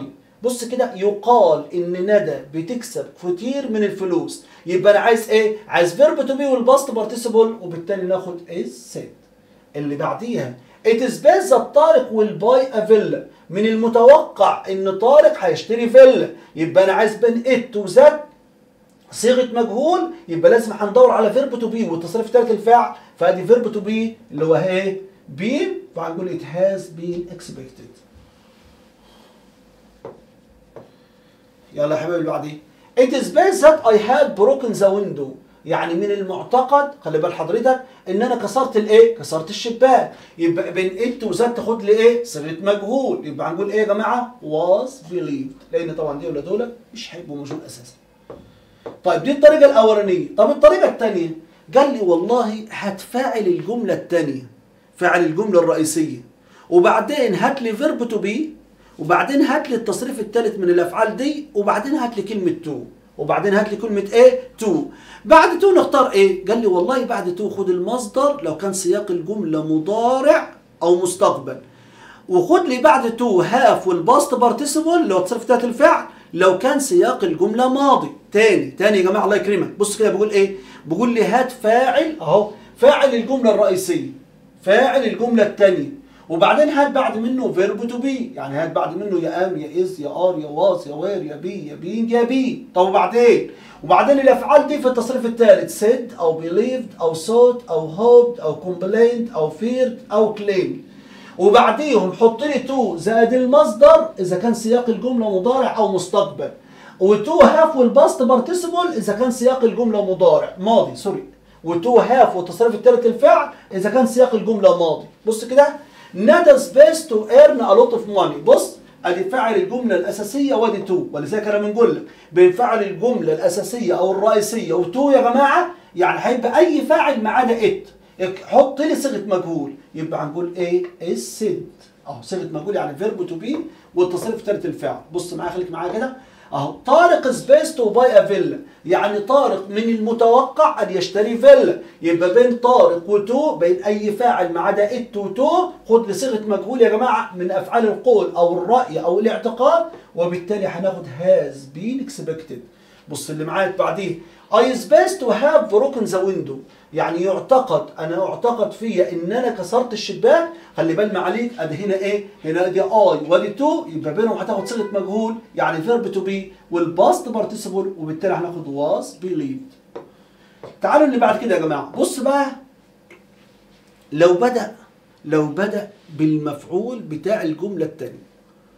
بص كده يقال ان ندى بتكسب كتير من الفلوس يبقى انا عايز ايه عايز فيرب تو بي والباست بارتيسيبل وبالتالي ناخد از سيد اللي بعديها It is best that طارق will buy a villa من المتوقع ان طارق هيشتري فيلا يبقى انا عايز بين it و that صيغه مجهول يبقى لازم هندور على فيرب تو بي والتصريف الثالث الفعل فادي فيرب تو بي اللي هو ايه بين فهنقول it has been expected يلا يا حبايبي اللي بعديه It is best that I had broken the window يعني من المعتقد خلي بال حضرتك ان انا كسرت الايه؟ كسرت الشباك يبقى بين ات وذات تاخد لي ايه؟ صيغه مجهول يبقى هنقول ايه يا جماعه؟ was believed لان طبعا دي ولا دول مش هيبقوا مجهول اساسا. طيب دي الطريقه الاولانيه، طب الطريقه الثانيه قال لي والله هتفاعل الجمله الثانيه فاعل الجمله الرئيسيه وبعدين هات لي فيرب تو بي وبعدين هات لي التصريف الثالث من الافعال دي وبعدين هات لي كلمه تو وبعدين هات لي كلمه ايه تو بعد تو نختار ايه قال لي والله بعد تو خد المصدر لو كان سياق الجمله مضارع او مستقبل وخد لي بعد تو هاف والباست بارتيسيبل اللي هو تصريف ذات الفعل لو كان سياق الجمله ماضي تاني تاني يا جماعه الله يكرمك بص كده بقول ايه بقول لي هات فاعل اهو فاعل الجمله الرئيسيه فاعل الجمله الثانيه وبعدين هات بعد منه فيرب تو بي يعني هات بعد منه يا ام يا از يا ار يا واز يا وير يا بي يا بين يا بي طب وبعدين وبعدين الافعال دي في التصريف الثالث said او believed او sought او hoped او complained او feared او claimed وبعديهم حط لي تو زائد المصدر اذا كان سياق الجمله مضارع او مستقبل وتو هاف والباست بارتيسيبل اذا كان سياق الجمله مضارع ماضي سوري وتو هاف والتصريف الثالث الفعل اذا كان سياق الجمله ماضي بص كده ندى سبيس تو ايرن ا لوت اوف ماني بص ادي فعل الجمله الاساسيه وادي تو ولذلك انا بنقول لك بنفعل الجمله الاساسيه او الرئيسيه وتو يا جماعه يعني هيبقى اي فاعل ما عدا ات حط لي صيغه مجهول يبقى هنقول ايه از سيد اهو صيغه مجهول يعني فيرب تو بي والتصريف الثالث الفعل بص معايا خليك معايا كده اهو طارق سبيس تو باي ا فيلا يعني طارق من المتوقع ان يشتري فيلا يبقى بين طارق وتو بين اي فاعل ما عدا ات وتو خد لي صيغه مجهول يا جماعه من افعال القول او الراي او الاعتقاد وبالتالي هناخد هاز بين اكسبكتد بص اللي معايا بعديه I is best to have broken the window يعني يعتقد انا اعتقد فيا ان انا كسرت الشباك خلي بالنا عليك ادي هنا ايه هنا دي اي وادي تو يبقى بينهم هتاخد صيغه مجهول يعني فيرب تو بي والباست بارتيسيبل وبالتالي هناخد was believed تعالوا اللي بعد كده يا جماعه بص بقى لو بدا لو بدا بالمفعول بتاع الجمله الثانيه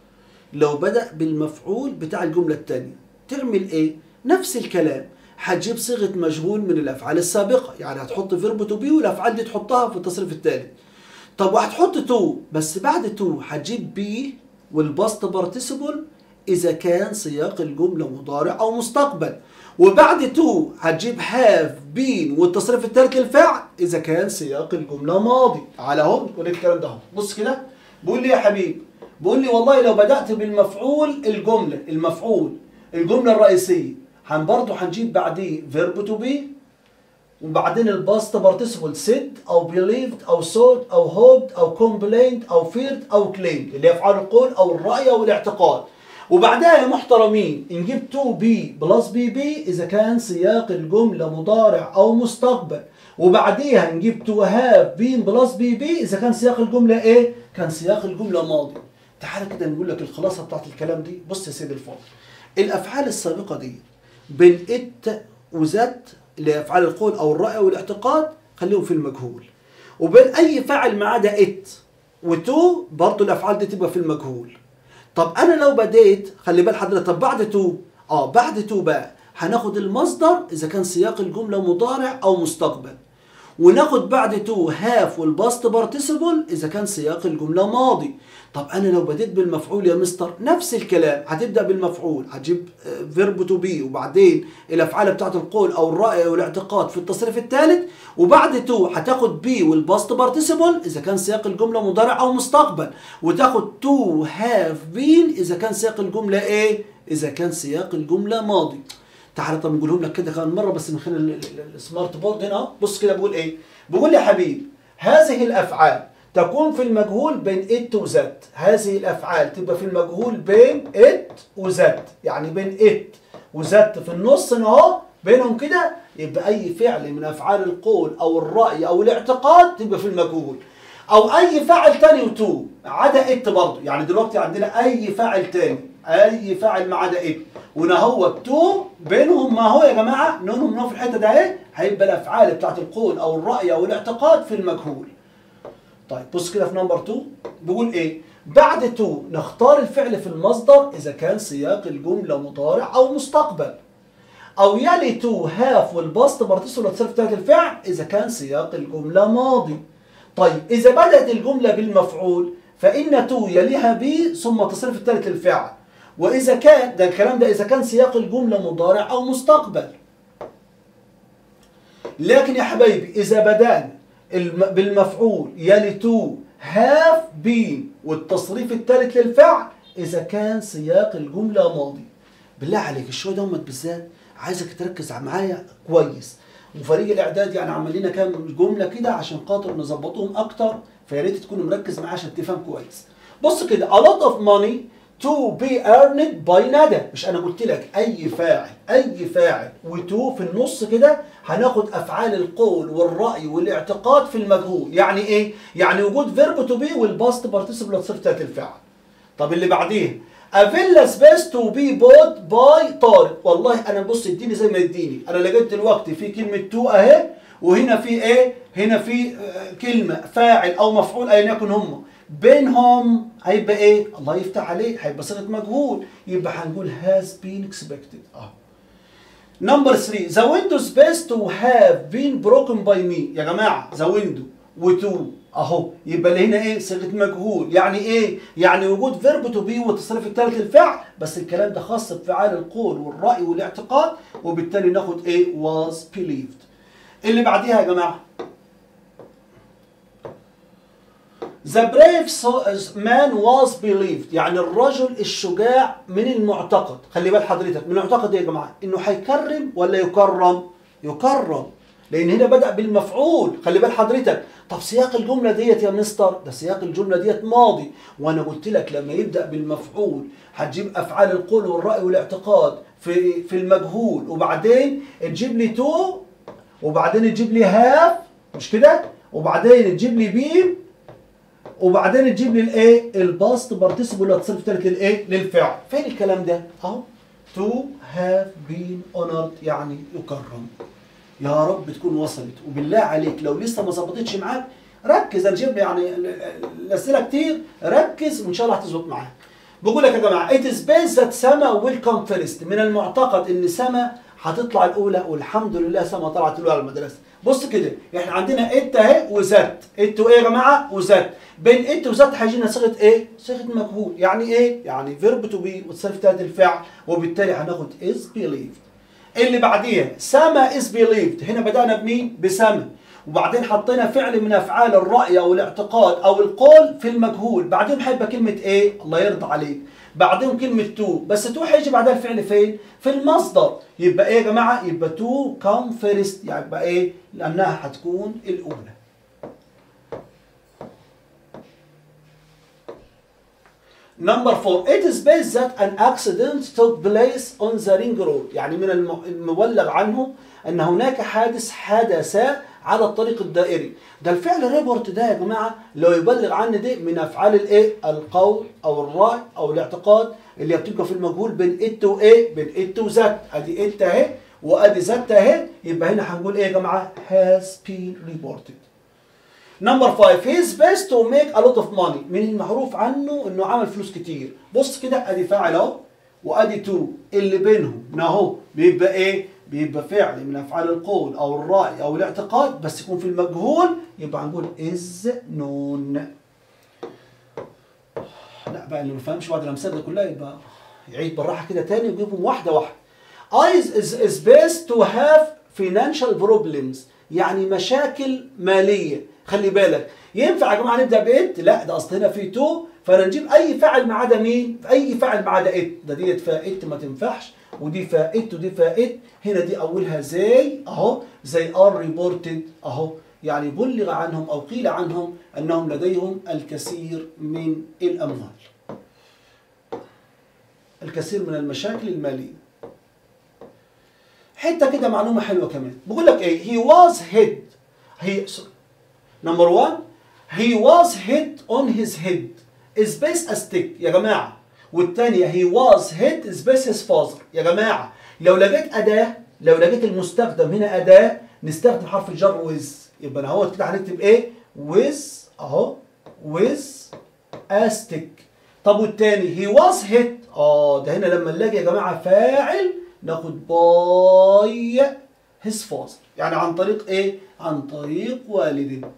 لو بدا بالمفعول بتاع الجمله الثانيه تعمل ايه نفس الكلام هتجيب صيغه مشغول من الافعال السابقه يعني هتحط فيرب تو بي والافعال دي تحطها في التصريف الثالث طب وهتحط تو بس بعد تو هتجيب بي والباست بارتيسيبل اذا كان سياق الجمله مضارع او مستقبل وبعد تو هتجيب هاف بين والتصريف الثالث للفعل اذا كان سياق الجمله ماضي على اهو نقول الكلام ده اهو بص كده بيقول لي يا حبيبي بيقول لي والله لو بدات بالمفعول الجمله المفعول الجمله الرئيسيه هن برضه هنجيب بعديه فيرب تو بي وبعدين الباست بارتيسيبل سيد او بيليفد او سوت او هوبد او كومبلينت او فيرد او كليمد اللي هي افعال القول او الراي او الاعتقاد وبعدها يا محترمين نجيب تو بي بلس بي بي اذا كان سياق الجمله مضارع او مستقبل وبعديها نجيب تو هاف بين بلس بي بي اذا كان سياق الجمله ايه كان سياق الجمله ماضي تعال كده نقول لك الخلاصه بتاعت الكلام دي بص يا سيدي الفاضل الافعال السابقه دي بين ات وذات اللي هي افعال القول او الراي او الاعتقاد خليهم في المجهول وبين اي فاعل ما عدا ات وتو برضه الافعال دي تبقى في المجهول طب انا لو بديت خلي بال حضرتك طب بعد تو اه بعد تو بقى هناخد المصدر اذا كان سياق الجمله مضارع او مستقبل وناخد بعد تو هاف والباست بارتيسيبل اذا كان سياق الجمله ماضي طب انا لو بديت بالمفعول يا مستر نفس الكلام هتبدا بالمفعول هتجيب فيرب تو بي وبعدين الافعال بتاعت القول او الراي او الاعتقاد في التصريف الثالث وبعد تو هتاخد بي والباست بارتيسيبل اذا كان سياق الجمله مضارع او مستقبل وتاخد تو هاف بين اذا كان سياق الجمله ايه اذا كان سياق الجمله ماضي تعالى طب نقولهم لك كده كمان مره بس من خلال السمارت بورد هنا بص كده بقول ايه بقول يا حبيبي هذه الافعال تكون في المجهول بين ات وزد هذه الافعال تبقى في المجهول بين ات وزد يعني بين ات وزد في النص اهو بينهم كده يبقى اي فعل من افعال القول او الراي او الاعتقاد تبقى في المجهول او اي فاعل تاني وتو عدا ات برضه يعني دلوقتي عندنا اي فاعل تاني اي فاعل ما عدا ات وهنا هو التو بينهم ما هو يا جماعه نونهم نو في الحته ده اهي هيبقى الافعال بتاعت القول او الراي او الاعتقاد في المجهول طيب بص كده في نمبر 2 بيقول ايه بعد 2 نختار الفعل في المصدر اذا كان سياق الجمله مضارع او مستقبل او يلي تو هاف والباست بارتيسيبل تصرف بتاعت الفعل اذا كان سياق الجمله ماضي طيب اذا بدات الجمله بالمفعول فان تو يليها بي ثم تصرف الثالث الفعل واذا كان ده الكلام ده اذا كان سياق الجمله مضارع او مستقبل لكن يا حبايبي اذا بدانا الم- بالمفعول يلي تو هاف بين والتصريف الثالث للفعل اذا كان سياق الجمله ماضي بالله عليك الشويه دوت بالذات عايزك تركز معايا كويس وفريق الاعداد يعني عمل لنا كام جمله كده عشان خاطر نظبطهم اكتر فيا ريت تكون مركز معايا عشان تفهم كويس بص كده a lot of money to be earned by ندى مش انا قلت لك اي فاعل اي فاعل وتو في النص كده هناخد افعال القول والراي والاعتقاد في المجهول يعني ايه يعني وجود فيرب تو بي والباست بارتيسيبل تصير بتاعت الفعل طب اللي بعديه A villa space to be bought by طارق والله انا بص اديني زي ما اديني انا لقيت دلوقتي في كلمه تو اهي وهنا في ايه هنا في آه، كلمه فاعل او مفعول ايا يكن هم بينهم هيبقى ايه الله يفتح عليه هيبقى صيغه مجهول يبقى هنقول has been expected اه نمبر 3 the window space to have been broken by me يا جماعه the window وتو اهو يبقى اللي هنا ايه صيغه مجهول يعني ايه يعني وجود فيرب تو بي والتصريف الثالث للفعل بس الكلام ده خاص بفعال القول والراي والاعتقاد وبالتالي ناخد ايه was believed اللي بعديها يا جماعه The brave so- man was believed يعني الرجل الشجاع من المعتقد خلي بال حضرتك من المعتقد ايه يا جماعه انه هيكرم ولا يكرم يكرم لان هنا بدأ بالمفعول خلي بال حضرتك طب سياق الجمله ديت يا مستر ده سياق الجمله ديت ماضي وانا قلت لك لما يبدأ بالمفعول هتجيب افعال القول والراي والاعتقاد في في المجهول وبعدين تجيب لي تو وبعدين تجيب لي هاف مش كده وبعدين تجيب لي بيم وبعدين تجيب لي الايه الباست بارتيسيبل هتصرف ثالث للايه للفعل فين الكلام ده اهو to have been honored يعني يكرم يا رب تكون وصلت وبالله عليك لو لسه ما ظبطتش معاك ركز انا جايب يعني ال- ال- الاسئله كتير ركز وان شاء الله هتظبط معاك بقول لك يا جماعه it is based that سما will come first من المعتقد ان سما هتطلع الاولى والحمد لله سما طلعت الاولى على المدرسه بص كده احنا عندنا ات اهي وزت ات وايه يا جماعه وزت بين ات وزت هيجي لنا صيغه ايه صيغه مجهول يعني ايه يعني فيرب تو بي وتصرف بتاعت الفعل وبالتالي هناخد is believed اللي بعديها سما is believed هنا بدأنا بمين؟ بسما وبعدين حطينا فعل من افعال الرأي او الاعتقاد او القول في المجهول بعدين هيبقى كلمة ايه؟ الله يرضى عليك بعدين كلمة تو بس تو هيجي بعدها الفعل فين؟ في المصدر يبقى ايه يا جماعة؟ يبقى تو كم فيرست يعني يبقى ايه؟ لأنها هتكون الأولى Number four, it is based that an accident took place on the ring road يعني من الم- المبلغ عنه أن هناك حادث حدث على الطريق الدائري ده الفعل ريبورت ده يا جماعة لو يبلغ عنه ده من أفعال الإيه القول أو الرأي أو الاعتقاد اللي بتبقى في المجهول بين إت وإيه بين إت وذات أدي إت أهي وأدي ذات أهي يبقى هنا هنقول إيه يا جماعة has been reported نمبر 5 هيز بيست تو ميك ا لوت اوف ماني من المعروف عنه انه عمل فلوس كتير بص كده ادي فاعل اهو وادي تو اللي بينهم هنا اهو بيبقى ايه بيبقى فعل من افعال القول او الراي او الاعتقاد بس يكون في المجهول يبقى هنقول از نون لا بقى اللي ما فهمش بعد الامثله دي كلها يبقى يعيد بالراحه كده تاني ويجيبهم واحده واحده eyes is, is best to have financial problems يعني مشاكل ماليه خلي بالك ينفع يا جماعه نبدا بإت لا ده اصل هنا في تو فانا نجيب اي فاعل ما عدا مين اي فاعل ما عدا ات ده ديت فيها ات ما تنفعش ودي فيها ات ودي فيها ات هنا دي اولها زي اهو زي ار ريبورتد اهو يعني بلغ عنهم أو قيل عنهم أنهم لديهم الكثير من الأموال الكثير من المشاكل المالية حتة كده معلومة حلوة كمان بقول لك ايه he was hit he number one he was hit on his head space a stick يا جماعة والتانية he was hit space his father يا جماعة لو لقيت أداة لو لقيت المستخدم هنا أداة نستخدم حرف الجر with يبقى أنا هو كده هنكتب إيه with أهو with a stick طب والتاني he was hit اه ده هنا لما نلاقي يا جماعة فاعل ناخد by his father يعني عن طريق ايه عن طريق والده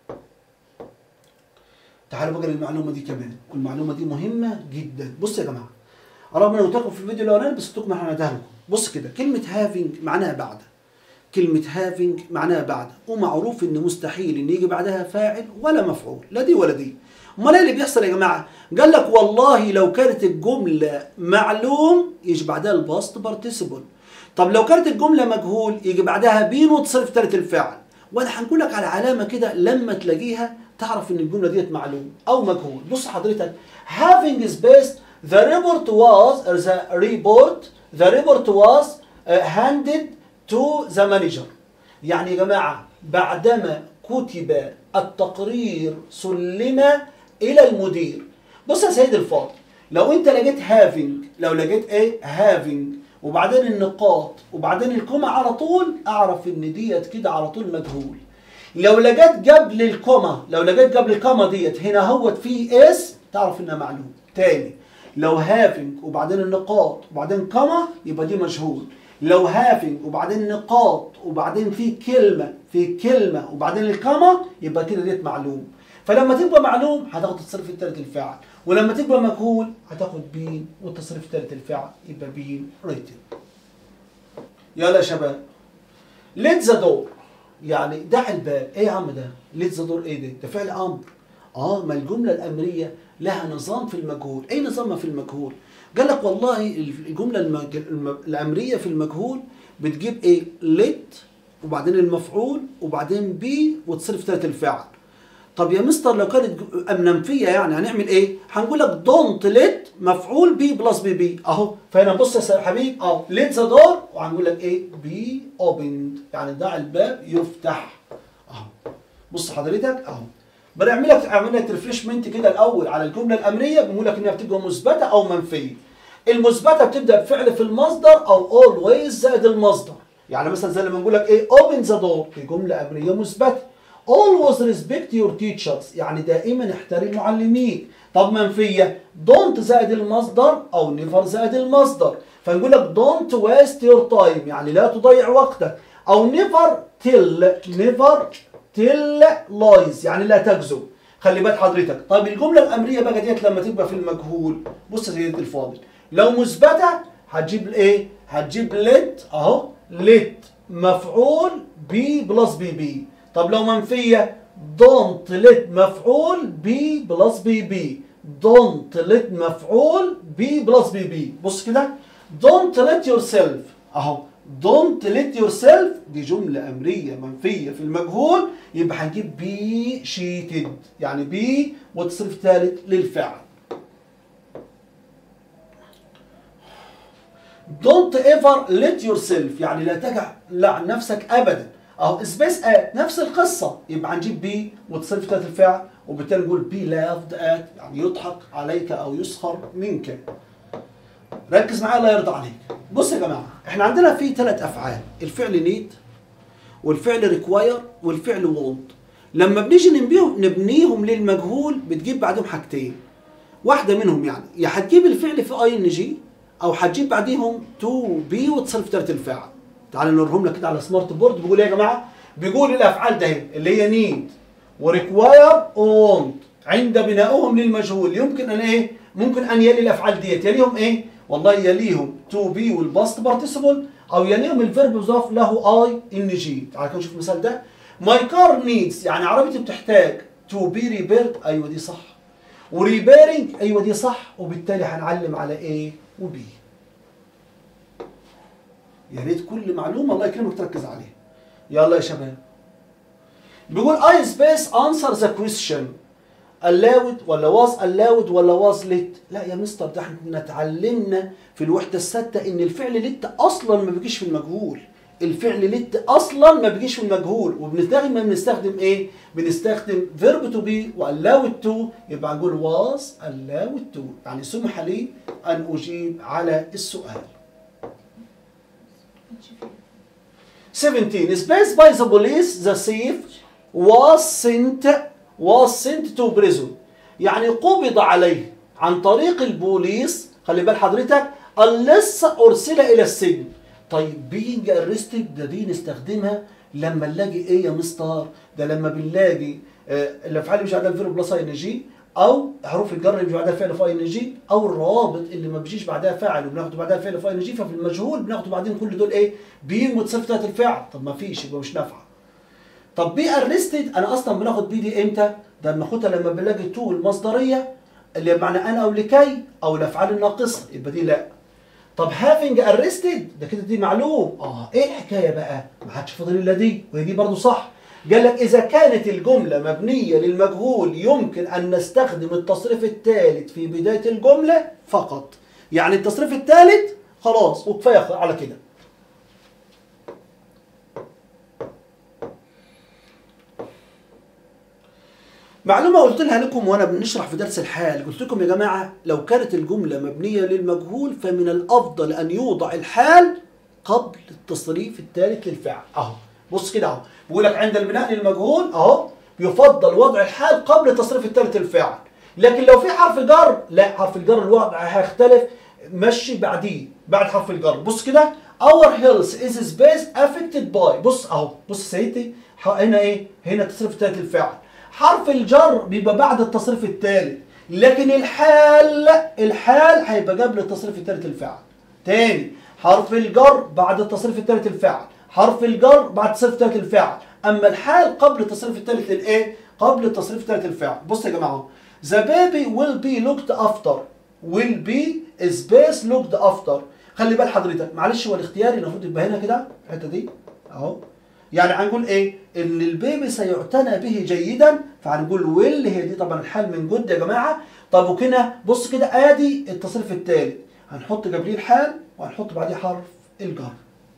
تعالوا بقى للمعلومة دي كمان والمعلومة دي مهمة جدا بص يا جماعة رغم ان قلت لكم في الفيديو الاولاني بس قلت لكم احنا هنديها لكم بص كده كلمة having معناها بعد كلمة having معناها بعد ومعروف ان مستحيل ان يجي بعدها فاعل ولا مفعول لا دي ولا دي امال ايه اللي بيحصل يا جماعه قال لك والله لو كانت الجمله معلوم يجي بعدها الباست بارتيسيبل طب لو كانت الجمله مجهول يجي بعدها بين وتصرف ثالث الفعل وانا هنقول لك على علامه كده لما تلاقيها تعرف ان الجمله ديت معلوم او مجهول بص حضرتك having is based the report was or the report the report was uh, handed to the manager يعني يا جماعه بعدما كتب التقرير سلم الى المدير بص يا سيد الفاضل لو انت لقيت having لو لقيت ايه having وبعدين النقاط وبعدين الكوما على طول اعرف ان ديت كده على طول مجهول لو لقيت قبل الكوما لو لقيت قبل الكوما ديت هنا هوت في اسم تعرف انها معلوم تاني لو having وبعدين النقاط وبعدين كوما يبقى دي مجهول لو having وبعدين نقاط وبعدين في كلمة في كلمة وبعدين الكما يبقى كده ديت معلوم فلما تبقى معلوم هتاخد التصريف الثالث الفعل ولما تبقى مجهول هتاخد بين والتصريف الثالث الفعل يبقى بين ريتن يلا يا شباب ليت ذا دور يعني دع الباب ايه يا عم ده ليت ذا دور ايه ده ده فعل امر اه ما الجمله الامريه لها نظام في المجهول ايه نظامها في المجهول قال لك والله الجمله المج... الم... الامريه في المجهول بتجيب ايه ليت وبعدين المفعول وبعدين بي وتصرف ثالث الفعل طب يا مستر لو كانت منفيه يعني هنعمل ايه هنقول لك دونت ليت مفعول بي بلس بي بي اهو فهنا بص يا حبيب اهو ليت ذا دور وهنقول لك ايه بي اوبند يعني دع الباب يفتح اهو بص حضرتك اهو بنعمل لك عمليه ريفرشمنت كده الاول على الجمله الامريه بنقول لك انها بتبقى مثبته او منفيه المثبته بتبدا بفعل في المصدر او always زائد المصدر يعني مثلا زي لما نقول لك ايه open the door دي جمله امريه مثبته always respect your teachers يعني دائما احترم معلميك طب منفيه don't زائد المصدر او never زائد المصدر فنقول لك don't waste your time يعني لا تضيع وقتك او never tell never tell lies يعني لا تكذب خلي بال حضرتك طيب الجمله الامريه بقى ديت لما تبقى في المجهول بص يا سيدي الفاضل لو مثبته هتجيب ايه هتجيب let اهو let مفعول بي بلس بي بي طب لو منفيه don't let مفعول بي بلس بي بي don't let مفعول بي بلس بي بي بص كده don't let yourself اهو don't let yourself دي جملة أمرية منفية في المجهول يبقى هنجيب بي شيتد يعني بي وتصريف ثالث للفعل don't ever let yourself يعني لا تجعل نفسك أبدا أهو سبيس at نفس القصة يبقى هنجيب بي وتصريف ثالث الفعل وبالتالي نقول بي laughed at يعني يضحك عليك أو يسخر منك ركز معايا الله يرضى عليك بص يا جماعه احنا عندنا في ثلاث افعال الفعل نيد والفعل ريكواير والفعل وونت لما بنيجي نبنيهم نبنيهم للمجهول بتجيب بعدهم حاجتين واحده منهم يعني يا هتجيب الفعل في اي ان جي او هتجيب بعديهم تو بي وتصرف ثالث الفعل تعال نوريهم لك كده على سمارت بورد بيقول ايه يا جماعه بيقول الافعال ده اللي هي نيد وريكواير وونت عند بنائهم للمجهول يمكن ان ايه ممكن ان يلي الافعال ديت يليهم ايه والله يليهم تو بي والباست بارتيسيبل او يليهم الفيرب يضاف له اي ان جي تعال كده نشوف المثال ده ماي كار نيدز يعني عربيتي بتحتاج تو بي ريبيرد ايوه دي صح وريبيرنج ايوه دي صح وبالتالي هنعلم على ايه وبي يا ريت كل معلومه الله يكرمك تركز عليها يلا يا شباب بيقول I space answer the question allowed ولا was allowed ولا was let لا يا مستر ده احنا اتعلمنا في الوحدة السادسة ان الفعل let اصلا ما بيجيش في المجهول الفعل let اصلا ما بيجيش في المجهول وبنستخدم بنستخدم ايه بنستخدم verb to be و allowed to يبقى نقول was allowed to يعني سمح لي ان اجيب على السؤال 17 space by the police the thief was sent was sent to prison يعني قبض عليه عن طريق البوليس خلي بال حضرتك unless ارسل الى السجن طيب being arrested ده دي نستخدمها لما نلاقي ايه يا مستر ده لما بنلاقي آه، الافعال مش بعدها الفيرب بلس اي ان جي او حروف الجر اللي مش بعدها فعل في اي ان جي او الروابط اللي ما بيجيش بعدها فاعل وبناخد بعدها فعل في اي ان جي ففي المجهول بناخد بعدين كل دول ايه بينج وتصرف بتاعت الفعل طب ما فيش يبقى مش نافعه طب بي ارستد انا اصلا بناخد بي دي امتى ده بناخدها لما بنلاقي تو المصدريه اللي بمعنى انا او لكي او الافعال الناقصه يبقى دي لا طب هافينج ارستد ده كده دي معلوم اه ايه الحكايه بقى ما حدش فاضل الا دي وهي دي برضه صح قال لك اذا كانت الجمله مبنيه للمجهول يمكن ان نستخدم التصريف الثالث في بدايه الجمله فقط يعني التصريف الثالث خلاص وكفايه على كده معلومة قلت لها لكم وانا بنشرح في درس الحال قلت لكم يا جماعة لو كانت الجملة مبنية للمجهول فمن الافضل ان يوضع الحال قبل التصريف الثالث للفعل اهو بص كده اهو بيقول لك عند البناء للمجهول اهو يفضل وضع الحال قبل التصريف الثالث للفعل لكن لو في حرف جر لا حرف الجر الوضع هيختلف مشي بعديه بعد حرف الجر بص كده our health is space affected by بص اهو بص سيدي هنا ايه هنا التصريف الثالث للفعل حرف الجر بيبقى بعد التصريف الثالث لكن الحال الحال هيبقى قبل التصريف الثالث للفعل تاني حرف الجر بعد التصريف الثالث للفعل حرف الجر بعد التصريف الثالث للفعل اما الحال قبل التصريف الثالث للايه قبل التصريف الثالث للفعل بص يا جماعه the baby will be looked after will be space looked after خلي بال حضرتك معلش هو الاختياري المفروض يبقى هنا كده الحته دي اهو يعني هنقول ايه ان البيبي سيعتنى به جيدا فهنقول ويل هي دي طبعا الحال من جد يا جماعه طب وكده بص كده ادي التصريف الثالث هنحط قبليه الحال وهنحط بعديه حرف الجر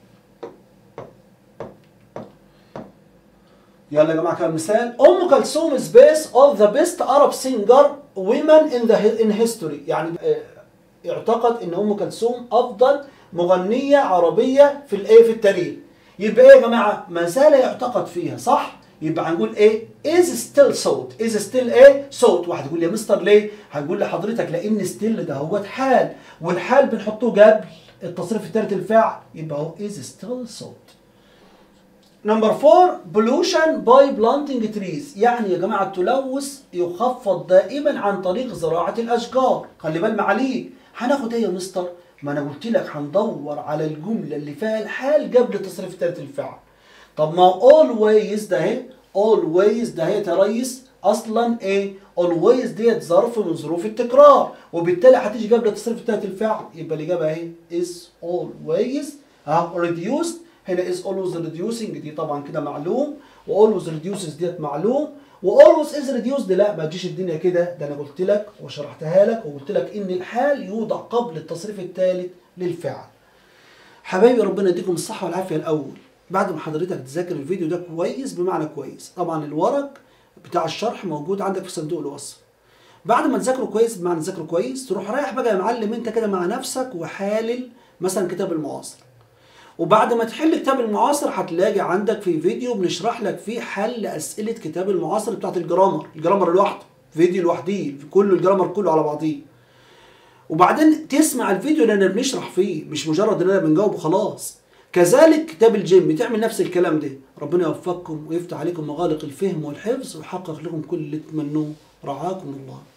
يلا يا جماعه كمان مثال ام كلثوم سبيس اوف ذا بيست Arab singer women in the in history يعني آه، اعتقد ان ام كلثوم افضل مغنيه عربيه في الايه في التاريخ يبقى ايه يا جماعه ما زال يعتقد فيها صح يبقى هنقول ايه is still صوت is still ايه صوت واحد يقول لي يا مستر ليه هنقول لحضرتك لان still ده هو حال والحال بنحطه قبل التصريف الثالث الفعل يبقى هو is still صوت نمبر 4 pollution by planting trees يعني يا جماعه التلوث يخفض دائما عن طريق زراعه الاشجار خلي بال معاليك هناخد ايه يا مستر ما انا قلت لك هندور على الجمله اللي فيها الحال قبل التصريف الثالث الفعل طب ما always ده اهي always ده اهي يا ريس اصلا ايه always ديت ظرف من ظروف التكرار وبالتالي هتيجي قبل التصريف الثالث الفعل يبقى الاجابه اهي is always ها reduced هنا is always reducing دي طبعا كده معلوم و always reduces ديت معلوم و always is reduced لا ما تجيش الدنيا كده ده انا قلت لك وشرحتها لك وقلت لك ان الحال يوضع قبل التصريف الثالث للفعل حبايبي ربنا يديكم الصحة والعافية الأول بعد ما حضرتك تذاكر الفيديو ده كويس بمعنى كويس طبعا الورق بتاع الشرح موجود عندك في صندوق الوصف بعد ما تذاكره كويس بمعنى تذاكره كويس تروح رايح بقى يا معلم انت كده مع نفسك وحالل مثلا كتاب المعاصر وبعد ما تحل كتاب المعاصر هتلاقي عندك في فيديو بنشرح لك فيه حل اسئله كتاب المعاصر بتاعت الجرامر الجرامر لوحده فيديو لوحده في كله الجرامر كله على بعضيه وبعدين تسمع الفيديو اللي انا بنشرح فيه مش مجرد ان انا بنجاوب وخلاص كذلك كتاب الجيم تعمل نفس الكلام ده ربنا يوفقكم ويفتح عليكم مغالق الفهم والحفظ ويحقق لكم كل اللي تتمنوه رعاكم الله